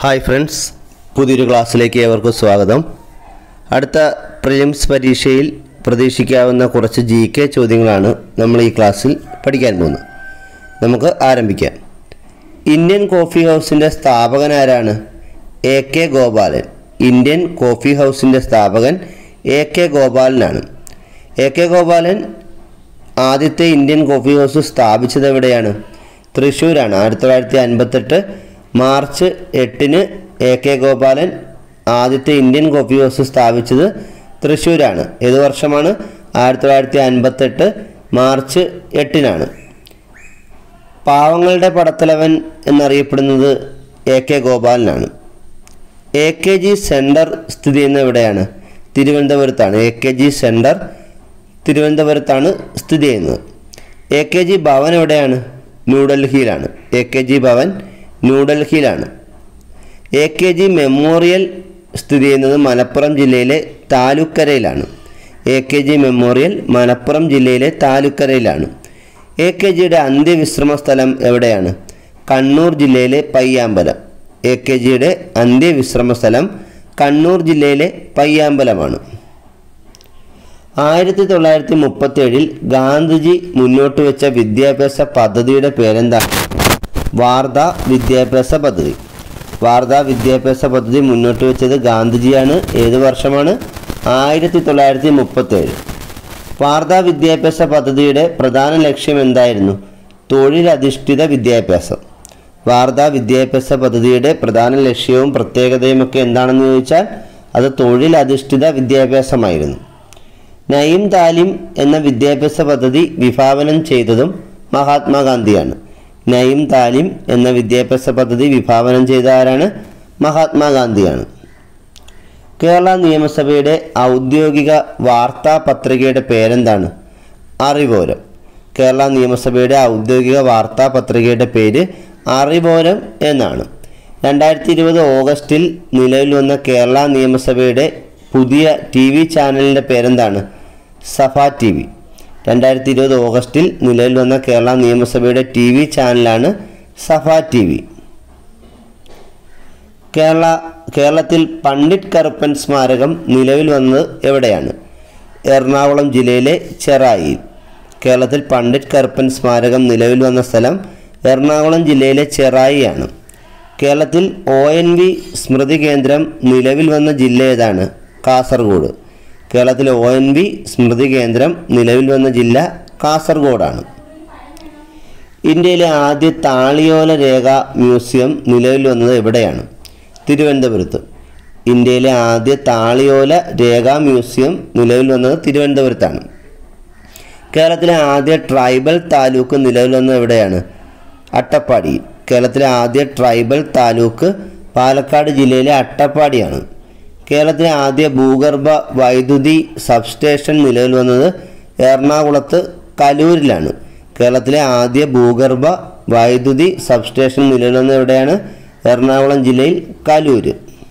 hi friends പുതിയൊരു ക്ലാസ്സിലേക്ക് ഏവർക്കും സ്വാഗതം അടുത്ത പ്രിലിംസ് പരീക്ഷയിൽ പ്രതീക്ഷിക്കാവുന്ന കുറച്ച് ജി കെ ചോദ്യങ്ങളാണ് നമ്മൾ ഈ ക്ലാസ്സിൽ പഠിക്കാൻ പോകുന്നത് നമുക്ക് ആരംഭിക്കാം ഇന്ത്യൻ കോഫി ഹൗസിൻ്റെ സ്ഥാപകൻ ആരാണ് A K Gopalan Indian coffee ഹൗസിൻ്റെ സ്ഥാപകൻ എ കെ ഗോപാലനാണ് എ കെ ഗോപാലൻ ആദ്യത്തെ ഇന്ത്യൻ കോഫി ഹൗസ് സ്ഥാപിച്ചത് എവിടെയാണ് തൃശ്ശൂരാണ് ആയിരത്തി തൊള്ളായിരത്തി അൻപത്തെട്ട് മാർച്ച് എട്ടിന് എ കെ ഗോപാലൻ ആദ്യത്തെ ഇന്ത്യൻ കോഫി ഹൗസ് സ്ഥാപിച്ചത് തൃശ്ശൂരാണ് ഏത് വർഷമാണ് ആയിരത്തി തൊള്ളായിരത്തി അൻപത്തെട്ട് മാർച്ച് എട്ടിനാണ് പാവങ്ങളുടെ പടത്തലവൻ എന്നറിയപ്പെടുന്നത് എ കെ ഗോപാലനാണ് എ കെ ജി സെൻറ്റർ സ്ഥിതി ചെയ്യുന്നത് എവിടെയാണ് തിരുവനന്തപുരത്താണ് എ കെ ജി സെൻറ്റർ തിരുവനന്തപുരത്താണ് സ്ഥിതി ചെയ്യുന്നത് എ കെ ജി ഭവൻ എവിടെയാണ് ന്യൂഡൽഹിയിലാണ് എ കെ ജി ഭവൻ ന്യൂഡൽഹിയിലാണ് എ കെ ജി മെമ്മോറിയൽ സ്ഥിതി ചെയ്യുന്നത് മലപ്പുറം ജില്ലയിലെ താലൂക്കരയിലാണ് A K G memorial Malappuram ജില്ലയിലെ താലൂക്കരയിലാണ് എ കെ ജിയുടെ അന്ത്യവിശ്രമ സ്ഥലം എവിടെയാണ് കണ്ണൂർ ജില്ലയിലെ പയ്യാമ്പലം എ കെ ജിയുടെ അന്ത്യവിശ്രമ സ്ഥലം കണ്ണൂർ ജില്ലയിലെ പയ്യാമ്പലമാണ് ആയിരത്തി തൊള്ളായിരത്തി മുപ്പത്തി ഏഴിൽ ഗാന്ധിജി മുന്നോട്ട് വെച്ച വിദ്യാഭ്യാസ പദ്ധതിയുടെ പേരെന്താണ് വാർധ വിദ്യാഭ്യാസ പദ്ധതി വാർധ വിദ്യാഭ്യാസ പദ്ധതി മുന്നോട്ട് വെച്ചത് ഗാന്ധിജിയാണ് ഏത് വർഷമാണ് ആയിരത്തി തൊള്ളായിരത്തി മുപ്പത്തി ഏഴ് വാർധ വിദ്യാഭ്യാസ പദ്ധതിയുടെ പ്രധാന ലക്ഷ്യം എന്തായിരുന്നു തൊഴിലധിഷ്ഠിത വിദ്യാഭ്യാസം വാർധ വിദ്യാഭ്യാസ പദ്ധതിയുടെ പ്രധാന ലക്ഷ്യവും പ്രത്യേകതയുമൊക്കെ എന്താണെന്ന് ചോദിച്ചാൽ അത് തൊഴിലധിഷ്ഠിത വിദ്യാഭ്യാസമായിരുന്നു നയിം താലിം എന്ന വിദ്യാഭ്യാസ പദ്ധതി വിഭാവനം ചെയ്തതും മഹാത്മാഗാന്ധിയാണ് നയിം താലിം എന്ന വിദ്യാഭ്യാസ പദ്ധതി വിഭാവനം ചെയ്ത ആരാണ് മഹാത്മാഗാന്ധിയാണ് കേരള നിയമസഭയുടെ ഔദ്യോഗിക വാർത്താ പത്രികയുടെ പേരെന്താണ് അറിവോരം കേരള നിയമസഭയുടെ ഔദ്യോഗിക വാർത്താ പത്രികയുടെ പേര് അറിവോരം എന്നാണ് രണ്ടായിരത്തി ഇരുപത് ഓഗസ്റ്റിൽ നിലവിൽ വന്ന കേരള നിയമസഭയുടെ പുതിയ ടി വി ചാനലിൻ്റെ പേരെന്താണ് സഭ ടി വി രണ്ടായിരത്തി ഇരുപത് ഓഗസ്റ്റിൽ നിലവിൽ വന്ന കേരള നിയമസഭയുടെ ടി വി ചാനലാണ് സഭ ടി വി കേരള കേരളത്തിൽ പണ്ഡിറ്റ് കറുപ്പൻ സ്മാരകം നിലവിൽ വന്നത് എവിടെയാണ് എറണാകുളം ജില്ലയിലെ ചെറായിയിൽ കേരളത്തിൽ പണ്ഡിറ്റ് കറുപ്പൻ സ്മാരകം നിലവിൽ വന്ന സ്ഥലം എറണാകുളം ജില്ലയിലെ ചെറായിയാണ് കേരളത്തിൽ ഒ എൻ വി സ്മൃതി കേന്ദ്രം നിലവിൽ വന്ന ജില്ല ഏതാണ് കാസർഗോഡ് കേരളത്തിലെ ഒ എൻ വി സ്മൃതി കേന്ദ്രം നിലവിൽ വന്ന ജില്ല കാസർഗോഡാണ് ഇന്ത്യയിലെ ആദ്യ താളിയോല രേഖ മ്യൂസിയം നിലവിൽ വന്നത് എവിടെയാണ് തിരുവനന്തപുരത്ത് ഇന്ത്യയിലെ ആദ്യ താളിയോല രേഖാ മ്യൂസിയം നിലവിൽ വന്നത് തിരുവനന്തപുരത്താണ് കേരളത്തിലെ ആദ്യ ട്രൈബൽ താലൂക്ക് നിലവിൽ വന്നത് എവിടെയാണ് അട്ടപ്പാടി കേരളത്തിലെ ആദ്യ ട്രൈബൽ താലൂക്ക് പാലക്കാട് ജില്ലയിലെ അട്ടപ്പാടിയാണ് കേരളത്തിലെ ആദ്യ ഭൂഗർഭ വൈദ്യുതി സബ്സ്റ്റേഷൻ നിലവിൽ വന്നത് എറണാകുളത്ത് കലൂരിലാണ് കേരളത്തിലെ ആദ്യ ഭൂഗർഭ വൈദ്യുതി സബ്സ്റ്റേഷൻ നിലവിൽ വന്നത് എവിടെയാണ് എറണാകുളം ജില്ലയിൽ കലൂര്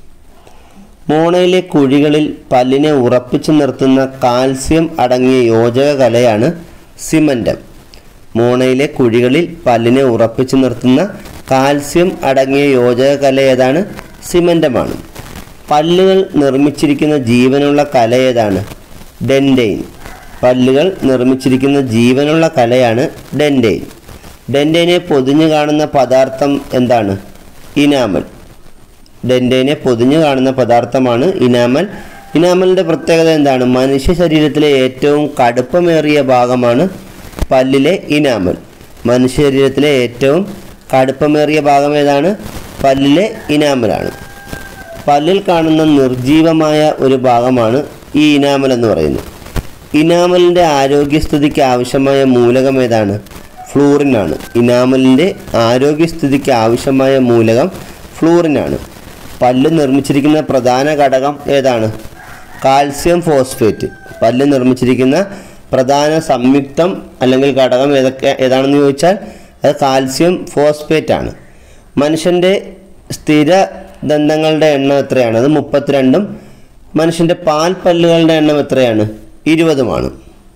മോണയിലെ കുഴികളിൽ പല്ലിനെ ഉറപ്പിച്ചു നിർത്തുന്ന കാൽസ്യം അടങ്ങിയ യോജക കലയാണ് സിമൻറ്റം മോണയിലെ കുഴികളിൽ പല്ലിനെ ഉറപ്പിച്ചു നിർത്തുന്ന കാൽസ്യം അടങ്ങിയ യോജക കല ഏതാണ് സിമൻറ്റമാണ് പല്ലുകൾ നിർമ്മിച്ചിരിക്കുന്ന ജീവനുള്ള കല ഏതാണ് ഡെൻഡെയിൻ പല്ലുകൾ നിർമ്മിച്ചിരിക്കുന്ന ജീവനുള്ള കലയാണ് ഡെൻഡെയിൻ ഡെൻഡെയിനെ പൊതിഞ്ഞു കാണുന്ന പദാർത്ഥം എന്താണ് ഇനാമൽ ഡെൻഡേനെ പൊതിഞ്ഞു കാണുന്ന പദാർത്ഥമാണ് ഇനാമൽ ഇനാമലിൻ്റെ പ്രത്യേകത എന്താണ് മനുഷ്യ ശരീരത്തിലെ ഏറ്റവും കടുപ്പമേറിയ ഭാഗമാണ് പല്ലിലെ ഇനാമൽ മനുഷ്യ ശരീരത്തിലെ ഏറ്റവും കടുപ്പമേറിയ ഭാഗം ഏതാണ് പല്ലിലെ ഇനാമലാണ് പല്ലിൽ കാണുന്ന നിർജീവമായ ഒരു ഭാഗമാണ് ഈ ഇനാമൽ എന്ന് പറയുന്നത് ഇനാമലിൻ്റെ ആരോഗ്യസ്ഥിതിക്ക് ആവശ്യമായ മൂലകം ഏതാണ് ഫ്ലൂറിനാണ് ഇനാമലിൻ്റെ ആരോഗ്യസ്ഥിതിക്ക് ആവശ്യമായ മൂലകം ഫ്ലൂറിനാണ് പല്ല് നിർമ്മിച്ചിരിക്കുന്ന പ്രധാന ഘടകം ഏതാണ് കാൽസ്യം ഫോസ്ഫേറ്റ് പല്ല് നിർമ്മിച്ചിരിക്കുന്ന പ്രധാന സംയുക്തം അല്ലെങ്കിൽ ഘടകം ഏതൊക്കെ ഏതാണെന്ന് ചോദിച്ചാൽ അത് കാൽസ്യം ഫോസ്ഫേറ്റ് ആണ് മനുഷ്യൻ്റെ സ്ഥിര ദന്തങ്ങളുടെ എണ്ണം എത്രയാണ് അത് മുപ്പത്തിരണ്ടും മനുഷ്യൻ്റെ പാൽ പല്ലുകളുടെ എണ്ണം എത്രയാണ് ഇരുപതുമാണ്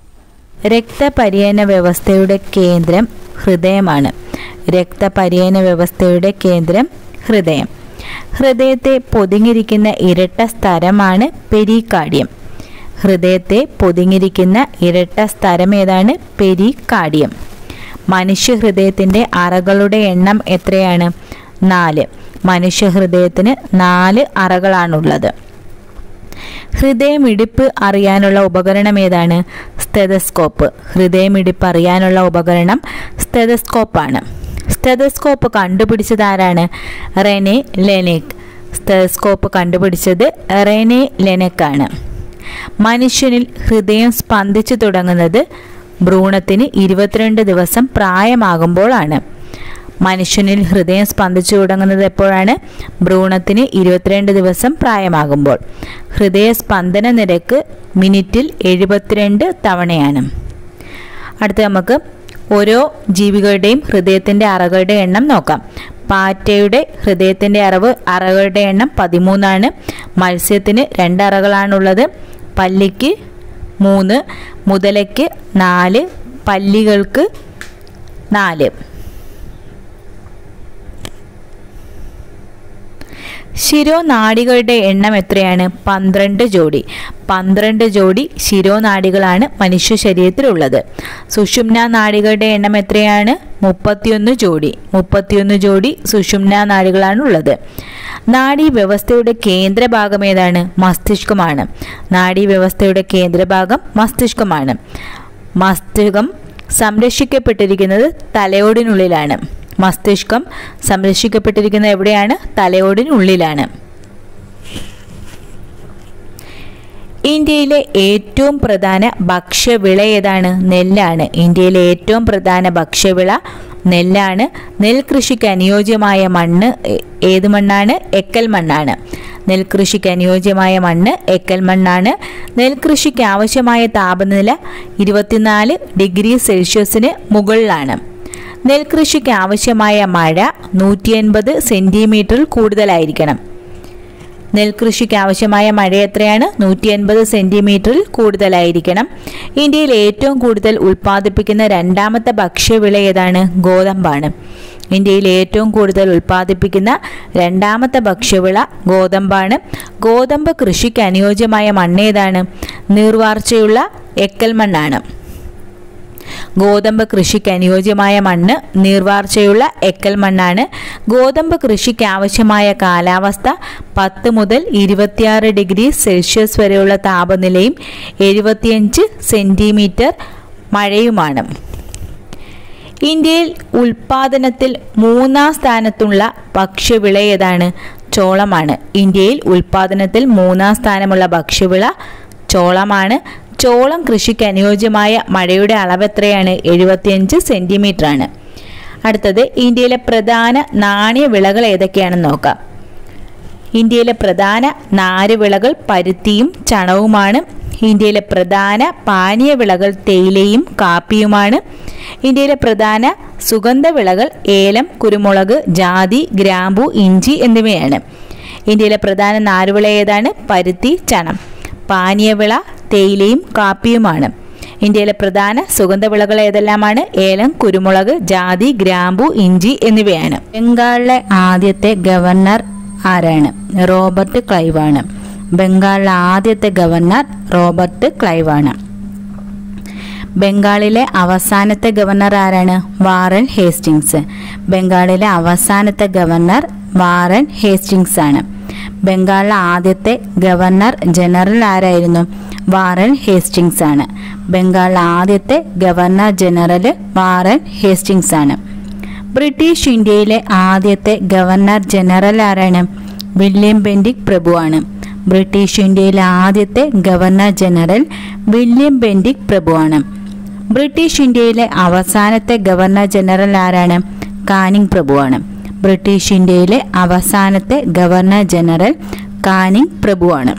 രക്തപര്യന വ്യവസ്ഥയുടെ കേന്ദ്രം ഹൃദയമാണ് രക്തപര്യന വ്യവസ്ഥയുടെ കേന്ദ്രം ഹൃദയം ഹൃദയത്തെ പൊതിഞ്ഞിരിക്കുന്ന ഇരട്ട സ്ഥലമാണ് പെരികാർഡിയം ഹൃദയത്തെ പൊതിഞ്ഞിരിക്കുന്ന ഇരട്ട സ്ഥലം ഏതാണ് പെരികാർഡിയം മനുഷ്യ ഹൃദയത്തിൻ്റെ അറകളുടെ എണ്ണം എത്രയാണ് നാല് മനുഷ്യ ഹൃദയത്തിന് നാല് അറകളാണുള്ളത് ഹൃദയമിടിപ്പ് അറിയാനുള്ള ഉപകരണം ഏതാണ് സ്റ്റെതസ്കോപ്പ് ഹൃദയമിടിപ്പ് അറിയാനുള്ള ഉപകരണം സ്റ്റെതസ്കോപ്പാണ് സ്റ്റെതസ്കോപ്പ് കണ്ടുപിടിച്ചത് ആരാണ് റെനെ ലെനെക് സ്റ്റെതസ്കോപ്പ് കണ്ടുപിടിച്ചത് റെനെ ലെനെക്കാണ് മനുഷ്യനിൽ ഹൃദയം സ്പന്ദിച്ചു തുടങ്ങുന്നത് ഭ്രൂണത്തിന് ഇരുപത്തിരണ്ട് ദിവസം പ്രായമാകുമ്പോഴാണ് മനുഷ്യനിൽ ഹൃദയം സ്പന്ദിച്ചു തുടങ്ങുന്നത് എപ്പോഴാണ് ഭ്രൂണത്തിന് ഇരുപത്തിരണ്ട് ദിവസം പ്രായമാകുമ്പോൾ ഹൃദയ സ്പന്ദന നിരക്ക് മിനിറ്റിൽ എഴുപത്തിരണ്ട് തവണയാണ് അടുത്ത് നമുക്ക് ഓരോ ജീവികളുടെയും ഹൃദയത്തിൻ്റെ അറകളുടെ എണ്ണം നോക്കാം പാറ്റയുടെ ഹൃദയത്തിൻ്റെ അറവ് അറകളുടെ എണ്ണം പതിമൂന്നാണ് മത്സ്യത്തിന് രണ്ട് അറകളാണുള്ളത് പല്ലിക്ക് മൂന്ന് മുതലയ്ക്ക് നാല് പല്ലികൾക്ക് നാല് ശിരോനാഡികളുടെ എണ്ണം എത്രയാണ് പന്ത്രണ്ട് ജോഡി പന്ത്രണ്ട് ജോഡി ശിരോനാഡികളാണ് മനുഷ്യ ശരീരത്തിലുള്ളത് സുഷുമ്ന നാഡികളുടെ എണ്ണം എത്രയാണ് മുപ്പത്തിയൊന്ന് ജോഡി മുപ്പത്തിയൊന്ന് ജോഡി സുഷുമ്ന നാഡികളാണ് ഉള്ളത് നാഡീവ്യവസ്ഥയുടെ കേന്ദ്രഭാഗം ഏതാണ് മസ്തിഷ്കമാണ് നാഡീവ്യവസ്ഥയുടെ കേന്ദ്രഭാഗം മസ്തിഷ്കമാണ് മസ്തിഷ്കം സംരക്ഷിക്കപ്പെട്ടിരിക്കുന്നത് തലയോടിനുള്ളിലാണ് മസ്തിഷ്കം സംരക്ഷിക്കപ്പെട്ടിരിക്കുന്നത് എവിടെയാണ് തലയോടിനുള്ളിലാണ് ഇന്ത്യയിലെ ഏറ്റവും പ്രധാന ഭക്ഷ്യവിള ഏതാണ് നെല്ലാണ് ഇന്ത്യയിലെ ഏറ്റവും പ്രധാന ഭക്ഷ്യവിള നെല്ലാണ് നെൽകൃഷിക്ക് അനുയോജ്യമായ മണ്ണ് ഏ- ഏത് മണ്ണാണ് എക്കൽ മണ്ണാണ് നെൽകൃഷിക്ക് അനുയോജ്യമായ മണ്ണ് എക്കൽ മണ്ണാണ് നെൽകൃഷിക്ക് ആവശ്യമായ താപനില ഇരുപത്തിനാല് ഡിഗ്രി സെൽഷ്യസിന് മുകളിലാണ് നെൽകൃഷിക്ക് ആവശ്യമായ മഴ നൂറ്റി എൺപത് സെൻറ്റിമീറ്ററിൽ കൂടുതലായിരിക്കണം നെൽകൃഷിക്ക് ആവശ്യമായ മഴ എത്രയാണ് നൂറ്റി അൻപത് സെൻറ്റിമീറ്ററിൽ കൂടുതലായിരിക്കണം ഇന്ത്യയിൽ ഏറ്റവും കൂടുതൽ ഉൽപ്പാദിപ്പിക്കുന്ന രണ്ടാമത്തെ ഭക്ഷ്യവിള ഏതാണ് ഗോതമ്പാണ് ഇന്ത്യയിൽ ഏറ്റവും കൂടുതൽ ഉൽപ്പാദിപ്പിക്കുന്ന രണ്ടാമത്തെ ഭക്ഷ്യവിള ഗോതമ്പാണ് ഗോതമ്പ് കൃഷിക്ക് അനുയോജ്യമായ മണ്ണ് ഏതാണ് നീർവാർച്ചയുള്ള എക്കൽ മണ്ണാണ് ഗോതമ്പ് കൃഷിക്ക് അനുയോജ്യമായ മണ്ണ് നീർവാർച്ചയുള്ള എക്കൽ മണ്ണാണ് ഗോതമ്പ് കൃഷിക്ക് ആവശ്യമായ കാലാവസ്ഥ പത്ത് മുതൽ ഇരുപത്തിയാറ് ഡിഗ്രി സെൽഷ്യസ് വരെയുള്ള താപനിലയും എഴുപത്തിയഞ്ച് സെൻറ്റിമീറ്റർ മഴയുമാണ് ഇന്ത്യയിൽ ഉൽപാദനത്തിൽ മൂന്നാം സ്ഥാനത്തുള്ള ഭക്ഷ്യവിള ഏതാണ് ചോളമാണ് ഇന്ത്യയിൽ ഉൽപാദനത്തിൽ മൂന്നാം സ്ഥാനമുള്ള ഭക്ഷ്യവിള ചോളമാണ് ചോളം കൃഷിക്ക് അനുയോജ്യമായ മഴയുടെ അളവ് എത്രയാണ് എഴുപത്തിയഞ്ച് സെൻറ്റിമീറ്റർ ആണ് അടുത്തത് ഇന്ത്യയിലെ പ്രധാന നാണ്യവിളകൾ ഏതൊക്കെയാണെന്ന് നോക്കാം ഇന്ത്യയിലെ പ്രധാന നാരുവിളകൾ പരുത്തിയും ചണവുമാണ് ഇന്ത്യയിലെ പ്രധാന പാനീയ വിളകൾ തേയിലയും കാപ്പിയുമാണ് ഇന്ത്യയിലെ പ്രധാന സുഗന്ധവിളകൾ ഏലം കുരുമുളക് ജാതി ഗ്രാമ്പു ഇഞ്ചി എന്നിവയാണ് ഇന്ത്യയിലെ പ്രധാന നാരുവിള ഏതാണ് പരുത്തി ചണം പാനീയവിള തേയിലയും കാപ്പിയുമാണ് ഇന്ത്യയിലെ പ്രധാന സുഗന്ധവിളകൾ ഏതെല്ലാമാണ് ഏലം കുരുമുളക് ജാതി ഗ്രാമ്പു ഇഞ്ചി എന്നിവയാണ് ബംഗാളിലെ ആദ്യത്തെ ഗവർണർ ആരാണ് റോബർട്ട് ക്ലൈവാണ് ബംഗാളിലെ ആദ്യത്തെ ഗവർണർ റോബർട്ട് ക്ലൈവാണ് ബംഗാളിലെ അവസാനത്തെ ഗവർണർ ആരാണ് വാറൻ ഹേസ്റ്റിങ്സ് ബംഗാളിലെ അവസാനത്തെ ഗവർണർ വാറൻ ഹേസ്റ്റിങ്സ് ആണ് ബംഗാളിലെ ആദ്യത്തെ ഗവർണർ ജനറൽ ആരായിരുന്നു വാറൻ ഹേസ്റ്റിങ്സ് ആണ് ബംഗാളിലെ ആദ്യത്തെ ഗവർണർ ജനറൽ വാറൻ ഹേസ്റ്റിങ്സ് ആണ് ബ്രിട്ടീഷ് ഇന്ത്യയിലെ ആദ്യത്തെ ഗവർണർ ജനറൽ ആരാണ് വില്യം ബെൻഡിക് പ്രഭുവാണ് ബ്രിട്ടീഷ് ഇന്ത്യയിലെ ആദ്യത്തെ ഗവർണർ ജനറൽ വില്യം ബെൻഡിക് പ്രഭുവാണ് ബ്രിട്ടീഷ് ഇന്ത്യയിലെ അവസാനത്തെ ഗവർണർ ജനറൽ ആരാണ് കാനിങ് പ്രഭുവാണ് ബ്രിട്ടീഷ് ഇന്ത്യയിലെ അവസാനത്തെ ഗവർണർ ജനറൽ കാനിങ് പ്രഭുവാണ്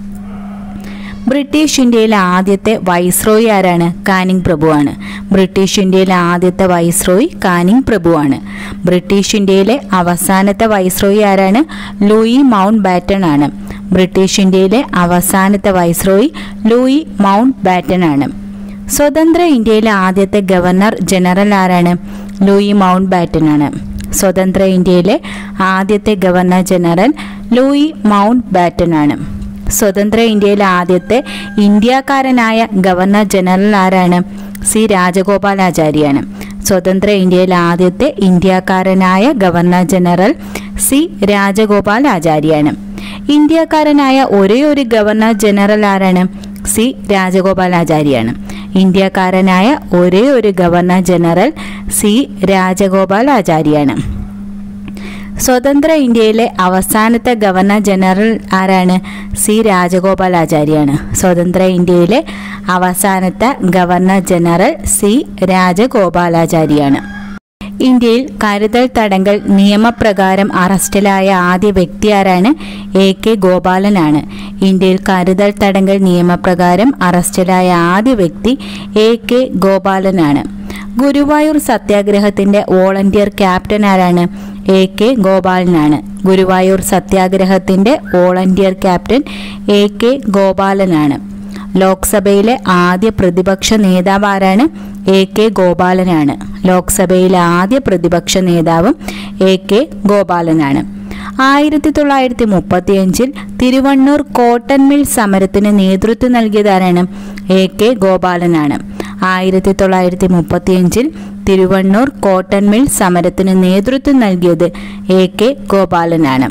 ബ്രിട്ടീഷ് ഇന്ത്യയിലെ ആദ്യത്തെ വൈസ്രോയി ആരാണ് കാനിങ് പ്രഭുവാണ് ബ്രിട്ടീഷ് ഇന്ത്യയിലെ ആദ്യത്തെ വൈസ്രോയി കാനിങ് പ്രഭുവാണ് ബ്രിട്ടീഷ് ഇന്ത്യയിലെ അവസാനത്തെ വൈസ്രോയി ആരാണ് ലൂയി മൗണ്ട് ബാറ്റൺ ആണ് ബ്രിട്ടീഷ് ഇന്ത്യയിലെ അവസാനത്തെ വൈസ്രോയി ലൂയി മൗണ്ട് ബാറ്റൺ ആണ് സ്വതന്ത്ര ഇന്ത്യയിലെ ആദ്യത്തെ ഗവർണർ ജനറൽ ആരാണ് ലൂയി മൗണ്ട് ബാറ്റൻ ആണ് സ്വതന്ത്ര ഇന്ത്യയിലെ ആദ്യത്തെ governor general Louis Mountbatten ആണ് സ്വതന്ത്ര ഇന്ത്യയിലെ ആദ്യത്തെ ഇന്ത്യക്കാരനായ ഗവർണർ ജനറൽ ആരാണ് സി രാജഗോപാലാചാര്യാണ് സ്വതന്ത്ര ഇന്ത്യയിലെ ആദ്യത്തെ ഇന്ത്യക്കാരനായ ഗവർണർ ജനറൽ സി രാജഗോപാലാചാര്യാണ് ഇന്ത്യക്കാരനായ ഒരേ ഒരു ഗവർണർ ജനറൽ ആരാണ് സി രാജഗോപാലാചാര്യാണ് ഇന്ത്യക്കാരനായ ഒരേ ഒരു ഗവർണർ ജനറൽ സി രാജഗോപാലാചാര്യാണ് സ്വതന്ത്ര ഇന്ത്യയിലെ അവസാനത്തെ ഗവർണർ ജനറൽ ആരാണ് സി രാജഗോപാലാചാര്യാണ് സ്വതന്ത്ര ഇന്ത്യയിലെ അവസാനത്തെ ഗവർണർ ജനറൽ സി രാജഗോപാലാചാര്യാണ് ഇന്ത്യയിൽ കരുതൽ തടങ്കൽ നിയമപ്രകാരം അറസ്റ്റിലായ ആദ്യ വ്യക്തി ആരാണ് എ കെ ഗോപാലനാണ് ഇന്ത്യയിൽ കരുതൽ തടങ്കൽ നിയമപ്രകാരം അറസ്റ്റിലായ ആദ്യ വ്യക്തി എ കെ ഗോപാലനാണ് ഗുരുവായൂർ സത്യാഗ്രഹത്തിന്റെ വോളണ്ടിയർ ക്യാപ്റ്റൻ ആരാണ് എ കെ ഗോപാലനാണ് ഗുരുവായൂർ സത്യാഗ്രഹത്തിന്റെ വോളണ്ടിയർ ക്യാപ്റ്റൻ എ കെ ഗോപാലനാണ് ലോക്സഭയിലെ ആദ്യ പ്രതിപക്ഷ നേതാവ് ആരാണ് എ കെ ഗോപാലനാണ് ലോക്സഭയിലെ ആദ്യ പ്രതിപക്ഷ നേതാവും എ കെ ഗോപാലനാണ് ആയിരത്തി തൊള്ളായിരത്തി മുപ്പത്തിയഞ്ചിൽ തിരുവണ്ണൂർ കോട്ടൺ മിൽ സമരത്തിന് നേതൃത്വം നൽകിയതാരാണ് എ കെ ഗോപാലനാണ് ആയിരത്തി തൊള്ളായിരത്തി മുപ്പത്തിയഞ്ചിൽ തിരുവണ്ണൂർ കോട്ടൺ മിൽ സമരത്തിന് നേതൃത്വം നൽകിയത് എ കെ ഗോപാലനാണ്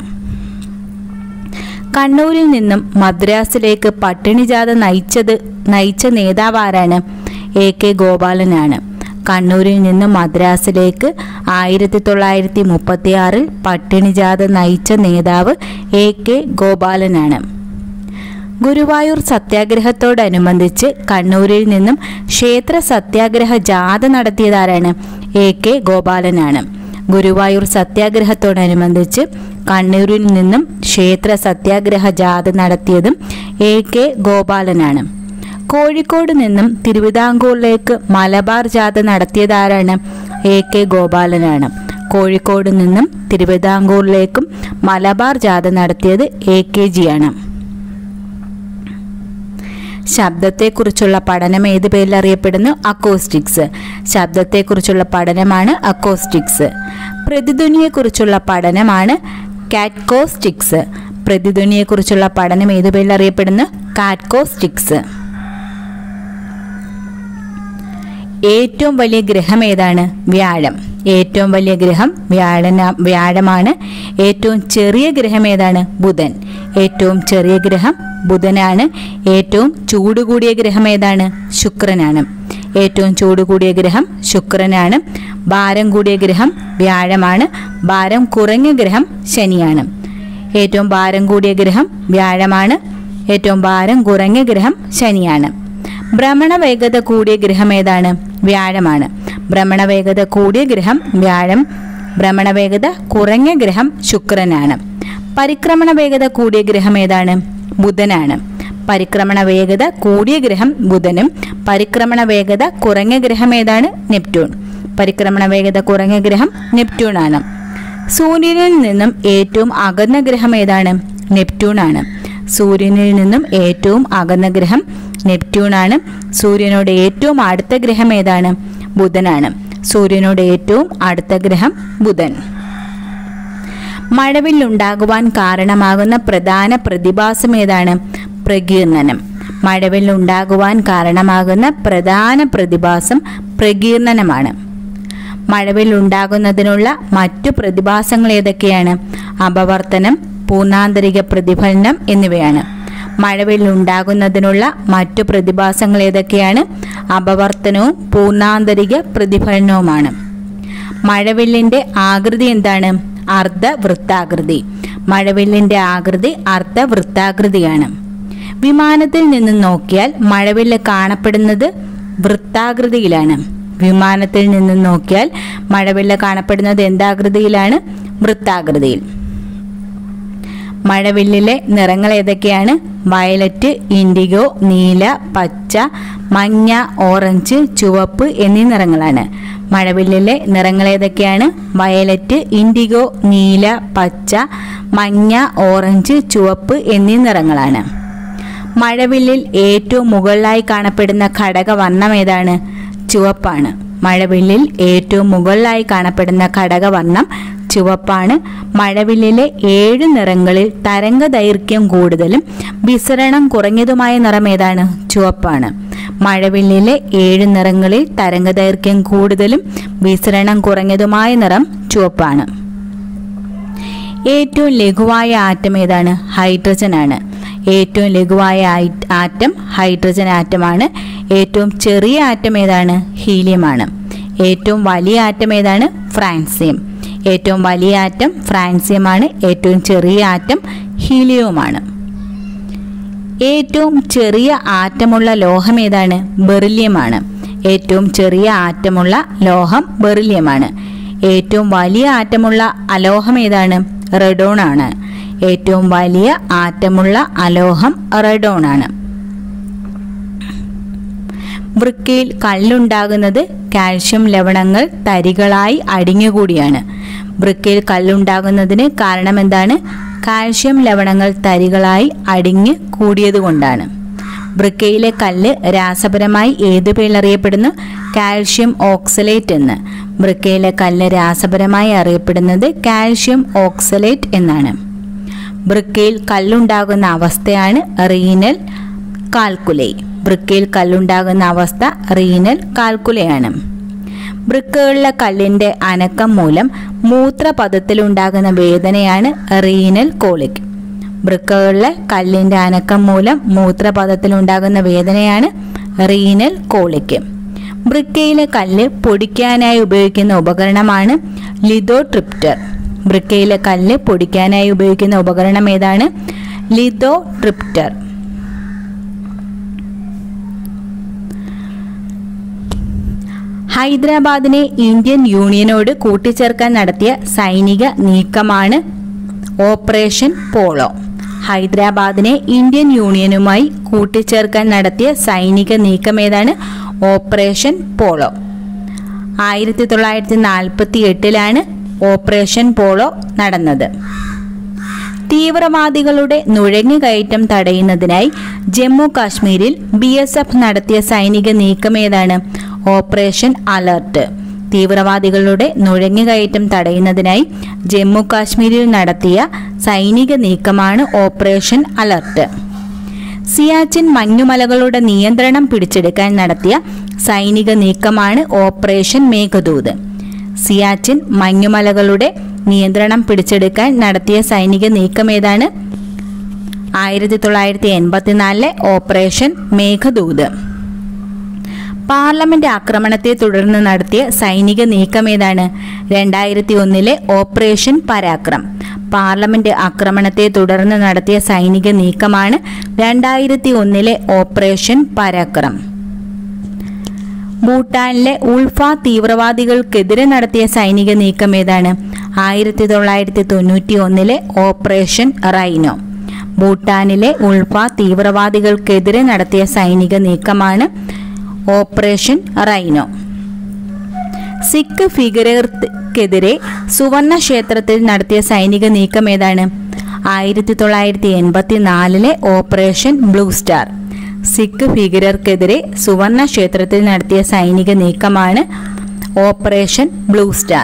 കണ്ണൂരിൽ നിന്നും മദ്രാസിലേക്ക് പട്ടിണിജാഥ നയിച്ചത് നയിച്ച നേതാവ് ആരാണ് എ കെ ഗോപാലനാണ് കണ്ണൂരിൽ നിന്ന് മദ്രാസിലേക്ക് ആയിരത്തി തൊള്ളായിരത്തി മുപ്പത്തി ആറിൽ പട്ടിണിജാഥ നയിച്ച നേതാവ് എ കെ ഗോപാലനാണ് ഗുരുവായൂർ സത്യാഗ്രഹത്തോടനുബന്ധിച്ച് കണ്ണൂരിൽ നിന്നും ക്ഷേത്ര സത്യാഗ്രഹ ജാഥ നടത്തിയതാരാണ് എ കെ ഗോപാലനാണ് ഗുരുവായൂർ സത്യാഗ്രഹത്തോടനുബന്ധിച്ച് കണ്ണൂരിൽ നിന്നും ക്ഷേത്ര സത്യാഗ്രഹ ജാഥ നടത്തിയതും എ കെ ഗോപാലനാണ് കോഴിക്കോട് നിന്നും തിരുവിതാംകൂറിലേക്ക് മലബാർ ജാഥ നടത്തിയതാരാണ് എ കെ ഗോപാലനാണ് കോഴിക്കോട് നിന്നും തിരുവിതാംകൂറിലേക്കും മലബാർ ജാഥ നടത്തിയത് എ കെ ജിയാണ് ശബ്ദത്തെക്കുറിച്ചുള്ള പഠനം ഏത് പേരിൽ അറിയപ്പെടുന്നു അക്കോസ്റ്റിക്സ് ശബ്ദത്തെക്കുറിച്ചുള്ള പഠനമാണ് അക്കോസ്റ്റിക്സ് പ്രതിധ്വനിയെക്കുറിച്ചുള്ള പഠനമാണ് കാറ്റ്കോസ്റ്റിക്സ് പ്രതിധ്വനിയെക്കുറിച്ചുള്ള പഠനം ഏത് പേരിൽ അറിയപ്പെടുന്നു കാറ്റ്കോസ്റ്റിക്സ് ഏറ്റവും വലിയ ഗ്രഹം ഏതാണ് വ്യാഴം ഏറ്റവും വലിയ ഗ്രഹം വ്യാഴന വ്യാഴമാണ് ഏറ്റവും ചെറിയ ഗ്രഹം ഏതാണ് ബുധൻ ഏറ്റവും ചെറിയ ഗ്രഹം ബുധനാണ് ഏറ്റവും ചൂട് കൂടിയ ഗ്രഹം ഏതാണ് ശുക്രനാണ് ഏറ്റവും ചൂട് കൂടിയ ഗ്രഹം ശുക്രനാണ് ഭാരം കൂടിയ ഗ്രഹം വ്യാഴമാണ് ഭാരം കുറഞ്ഞ ഗ്രഹം ശനിയാണ് ഏറ്റവും ഭാരം കൂടിയ ഗ്രഹം വ്യാഴമാണ് ഏറ്റവും ഭാരം കുറഞ്ഞ ഗ്രഹം ശനിയാണ് ഭ്രമണ വേഗത കൂടിയ ഗ്രഹം ഏതാണ് വ്യാഴമാണ് ഭ്രമണ വേഗത കൂടിയ ഗ്രഹം വ്യാഴം ഭ്രമണ വേഗത കുറഞ്ഞ ഗ്രഹം ശുക്രനാണ് പരിക്രമണ വേഗത കൂടിയ ഗ്രഹം ഏതാണ് ബുധനാണ് പരിക്രമണ വേഗത കൂടിയ ഗ്രഹം ബുധനും പരിക്രമണ വേഗത കുറഞ്ഞ ഗ്രഹം ഏതാണ് നെപ്റ്റ്യൂൺ പരിക്രമണ വേഗത കുറഞ്ഞ ഗ്രഹം നെപ്റ്റ്യൂൺ ആണ് സൂര്യനിൽ നിന്നും ഏറ്റവും അകന്ന ഗ്രഹം ഏതാണ് നെപ്റ്റ്യൂൺ ആണ് സൂര്യനിൽ നിന്നും ഏറ്റവും അകന്ന ഗ്രഹം നെപ്റ്റ്യൂൺ ആണ് സൂര്യനോട് ഏറ്റവും അടുത്ത ഗ്രഹം ഏതാണ് ബുധനാണ് സൂര്യനോട് ഏറ്റവും അടുത്ത ഗ്രഹം ബുധൻ മഴവില്ലുണ്ടാകുവാൻ കാരണമാകുന്ന പ്രധാന പ്രതിഭാസം ഏതാണ് പ്രകീർണനം മഴവില്ലുണ്ടാകുവാൻ കാരണമാകുന്ന പ്രധാന പ്രതിഭാസം പ്രകീർണനമാണ് മഴവില്ലുണ്ടാകുന്നതിനുള്ള മറ്റു പ്രതിഭാസങ്ങൾ ഏതൊക്കെയാണ് അപവർത്തനം പൂർണ്ണാന്തരിക പ്രതിഫലനം എന്നിവയാണ് മഴവില്ലുണ്ടാകുന്നതിനുള്ള മറ്റു പ്രതിഭാസങ്ങൾ ഏതൊക്കെയാണ് അപവർത്തനവും പൂർണ്ണാന്തരിക പ്രതിഫലനവുമാണ് മഴവില്ലിന്റെ ആകൃതി എന്താണ് അർദ്ധവൃത്താകൃതി മഴവില്ലിന്റെ ആകൃതി അർദ്ധവൃത്താകൃതിയാണ് വിമാനത്തിൽ നിന്ന് നോക്കിയാൽ മഴവില്ല് കാണപ്പെടുന്നത് വൃത്താകൃതിയിലാണ് വിമാനത്തിൽ നിന്ന് നോക്കിയാൽ മഴവില്ല് കാണപ്പെടുന്നത് എന്താകൃതിയിലാണ് വൃത്താകൃതിയിൽ മഴവില്ലിലെ നിറങ്ങൾ ഏതൊക്കെയാണ് വയലറ്റ് ഇൻഡിഗോ നീല പച്ച മഞ്ഞ ഓറഞ്ച് ചുവപ്പ് എന്നീ നിറങ്ങളാണ് മഴവില്ലിലെ നിറങ്ങൾ ഏതൊക്കെയാണ് വയലറ്റ് ഇൻഡിഗോ നീല പച്ച മഞ്ഞ ഓറഞ്ച് ചുവപ്പ് എന്നീ നിറങ്ങളാണ് മഴവില്ലിൽ ഏറ്റവും മുകളിലായി കാണപ്പെടുന്ന ഘടകവർണ്ണം ഏതാണ് ചുവപ്പാണ് മഴവില്ലിൽ ഏറ്റവും മുകളിലായി കാണപ്പെടുന്ന ഘടകവർണ്ണം ചുവപ്പാണ് മഴവില്ലിലെ ഏഴ് നിറങ്ങളിൽ തരംഗ ദൈർഘ്യം കൂടുതലും വിസരണം കുറഞ്ഞതുമായ നിറം ഏതാണ് ചുവപ്പാണ് മഴവില്ലിലെ ഏഴ് നിറങ്ങളിൽ തരംഗ ദൈർഘ്യം കൂടുതലും വിസരണം കുറഞ്ഞതുമായ നിറം ചുവപ്പാണ് ഏറ്റവും ലഘുവായ ആറ്റം ഏതാണ് ഹൈഡ്രജൻ ആണ് ഏറ്റവും ലഘുവായ ആയി- ആറ്റം ഹൈഡ്രജൻ ആറ്റമാണ് ഏറ്റവും ചെറിയ ആറ്റം ഏതാണ് ഹീലിയമാണ് ഏറ്റവും വലിയ ആറ്റം ഏതാണ് ഫ്രാൻസിയം ഏറ്റവും വലിയ ആറ്റം ഫ്രാൻസിയമാണ് ഏറ്റവും ചെറിയ ആറ്റം ഹീലിയവുമാണ് ഏറ്റവും ചെറിയ ആറ്റമുള്ള ലോഹം ഏതാണ് ബെറിലിയമാണ് ഏറ്റവും ചെറിയ ആറ്റമുള്ള ലോഹം ബെറിലിയമാണ് ഏറ്റവും വലിയ ആറ്റമുള്ള അലോഹം ഏതാണ് റെഡോൺ ആണ് ഏറ്റവും വലിയ ആറ്റമുള്ള അലോഹം റെഡോൺ ആണ് വൃക്കയിൽ കല്ലുണ്ടാകുന്നത് കാൽഷ്യം ലവണങ്ങൾ തരികളായി അടിഞ്ഞുകൂടിയാണ് വൃക്കയിൽ കല്ലുണ്ടാകുന്നതിന് കാരണം എന്താണ് കാൽഷ്യം ലവണങ്ങൾ തരികളായി അടിഞ്ഞു കൂടിയതുകൊണ്ടാണ് വൃക്കയിലെ കല്ല് രാസപരമായി ഏതു പേരിലറിയപ്പെടുന്നു കാൽഷ്യം ഓക്സലേറ്റ് എന്ന് വൃക്കയിലെ കല്ല് രാസപരമായി അറിയപ്പെടുന്നത് കാൽഷ്യം ഓക്സലേറ്റ് എന്നാണ് വൃക്കയിൽ കല്ലുണ്ടാകുന്ന അവസ്ഥയാണ് റീനൽ കാൽക്കുലൈ വൃക്കയിൽ കല്ലുണ്ടാകുന്ന അവസ്ഥ റീനൽ കാൽക്കുലയാണ് വൃക്കകളിലെ കല്ലിന്റെ അനക്കം മൂലം മൂത്രപഥത്തിലുണ്ടാകുന്ന വേദനയാണ് റീനൽ കോളിക് വൃക്കകളിലെ കല്ലിന്റെ അനക്കം മൂലം മൂത്രപഥത്തിലുണ്ടാകുന്ന വേദനയാണ് റീനൽ കോളിക് വൃക്കയിലെ കല്ല് പൊടിക്കാനായി ഉപയോഗിക്കുന്ന ഉപകരണമാണ് ലിതോട്രിപ്റ്റർ വൃക്കയിലെ കല്ല് പൊടിക്കാനായി ഉപയോഗിക്കുന്ന ഉപകരണം ഏതാണ് ലിതോട്രിപ്റ്റർ ഹൈദരാബാദിനെ ഇന്ത്യൻ യൂണിയനോട് കൂട്ടിച്ചേർക്കാൻ നടത്തിയ സൈനിക നീക്കമാണ് ഓപ്പറേഷൻ പോളോ ഹൈദരാബാദിനെ ഇന്ത്യൻ യൂണിയനുമായി കൂട്ടിച്ചേർക്കാൻ നടത്തിയ സൈനിക നീക്കം ഏതാണ് ഓപ്പറേഷൻ പോളോ ആയിരത്തി തൊള്ളായിരത്തി നാൽപ്പത്തി എട്ടിലാണ് ഓപ്പറേഷൻ പോളോ നടന്നത് തീവ്രവാദികളുടെ നുഴഞ്ഞുകയറ്റം തടയുന്നതിനായി ജമ്മു കാശ്മീരിൽ ബി എസ് എഫ് നടത്തിയ സൈനിക നീക്കം ഏതാണ് ഓപ്പറേഷൻ അലർട്ട് തീവ്രവാദികളുടെ നുഴഞ്ഞുകയറ്റം തടയുന്നതിനായി ജമ്മു കാശ്മീരിൽ നടത്തിയ സൈനിക നീക്കമാണ് ഓപ്പറേഷൻ അലർട്ട് സിയാച്ചിൻ മഞ്ഞുമലകളുടെ നിയന്ത്രണം പിടിച്ചെടുക്കാൻ നടത്തിയ സൈനിക നീക്കമാണ് ഓപ്പറേഷൻ മേഘദൂത് സിയാച്ചിൻ മഞ്ഞുമലകളുടെ നിയന്ത്രണം പിടിച്ചെടുക്കാൻ നടത്തിയ സൈനിക നീക്കം ഏതാണ് ആയിരത്തി തൊള്ളായിരത്തി എൺപത്തിനാലിലെ ഓപ്പറേഷൻ മേഘദൂത് പാർലമെന്റ് ആക്രമണത്തെ തുടർന്ന് നടത്തിയ സൈനിക നീക്കം ഏതാണ് രണ്ടായിരത്തി ഒന്നിലെ ഓപ്പറേഷൻ പരാക്രം പാർലമെന്റ് ആക്രമണത്തെ തുടർന്ന് നടത്തിയ സൈനിക നീക്കമാണ് രണ്ടായിരത്തി ഒന്നിലെ ഓപ്പറേഷൻ പരാക്രം ഭൂട്ടാനിലെ ഉൾഫ തീവ്രവാദികൾക്കെതിരെ നടത്തിയ സൈനിക നീക്കം ഏതാണ് ആയിരത്തി തൊള്ളായിരത്തി തൊണ്ണൂറ്റി ഒന്നിലെ ഓപ്പറേഷൻ റൈനോ ഭൂട്ടാനിലെ ഉൾഫ തീവ്രവാദികൾക്കെതിരെ നടത്തിയ സൈനിക നീക്കമാണ് ഓപ്പറേഷൻ റൈനോ സിഖ് ഭീകരർക്കെതിരെ സുവർണ ക്ഷേത്രത്തിൽ നടത്തിയ സൈനിക നീക്കം ഏതാണ് ആയിരത്തി തൊള്ളായിരത്തി എൺപത്തി നാലിലെ ഓപ്പറേഷൻ ബ്ലൂ സ്റ്റാർ സിഖ് ഭീകരർക്കെതിരെ സുവർണ ക്ഷേത്രത്തിൽ നടത്തിയ സൈനിക നീക്കമാണ് ഓപ്പറേഷൻ ബ്ലൂ സ്റ്റാർ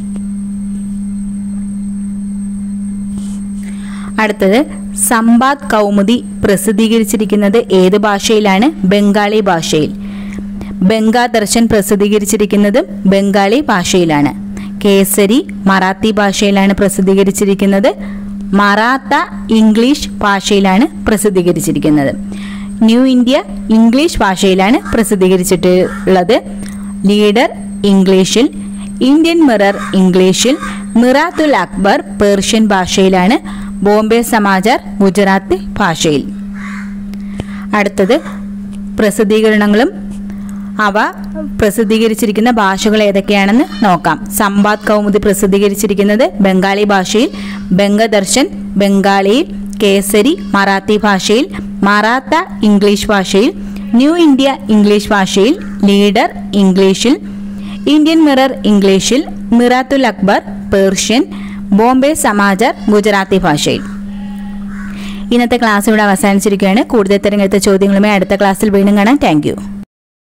അടുത്തത് സമ്പാദ് കൗമുദി പ്രസിദ്ധീകരിച്ചിരിക്കുന്നത് ഏത് ഭാഷയിലാണ് ബംഗാളി ഭാഷയിൽ ബംഗാദർശൻ പ്രസിദ്ധീകരിച്ചിരിക്കുന്നതും ബംഗാളി ഭാഷയിലാണ് കേസരി മറാത്തി ഭാഷയിലാണ് പ്രസിദ്ധീകരിച്ചിരിക്കുന്നത് മറാത്ത ഇംഗ്ലീഷ് ഭാഷയിലാണ് പ്രസിദ്ധീകരിച്ചിരിക്കുന്നത് ന്യൂ ഇന്ത്യ ഇംഗ്ലീഷ് ഭാഷയിലാണ് പ്രസിദ്ധീകരിച്ചിട്ടുള്ളത് ലീഡർ ഇംഗ്ലീഷിൽ ഇന്ത്യൻ മിറർ ഇംഗ്ലീഷിൽ മിറാത്തുൽ അക്ബർ പേർഷ്യൻ ഭാഷയിലാണ് ബോംബെ സമാചാർ ഗുജറാത്തി ഭാഷയിൽ അടുത്തത് പ്രസിദ്ധീകരണങ്ങളും അവ പ്രസിദ്ധീകരിച്ചിരിക്കുന്ന ഭാഷകൾ ഏതൊക്കെയാണെന്ന് നോക്കാം സമ്പാദ് കൗമുദി പ്രസിദ്ധീകരിച്ചിരിക്കുന്നത് ബംഗാളി ഭാഷയിൽ ബംഗദർശൻ ബംഗാളിയിൽ കേസരി മറാത്തി ഭാഷയിൽ മറാത്ത ഇംഗ്ലീഷ് ഭാഷയിൽ ന്യൂ ഇന്ത്യ ഇംഗ്ലീഷ് ഭാഷയിൽ ലീഡർ ഇംഗ്ലീഷിൽ ഇന്ത്യൻ മിറർ ഇംഗ്ലീഷിൽ മിറാത്തുൽ അക്ബർ പേർഷ്യൻ ബോംബെ സമാചാർ ഗുജറാത്തി ഭാഷയിൽ ഇന്നത്തെ ക്ലാസ് ഇവിടെ അവസാനിച്ചിരിക്കുകയാണ് കൂടുതൽ തിരഞ്ഞെടുത്ത ചോദ്യങ്ങളുമായി അടുത്ത ക്ലാസ്സിൽ വീണ്ടും കാണാം താങ്ക്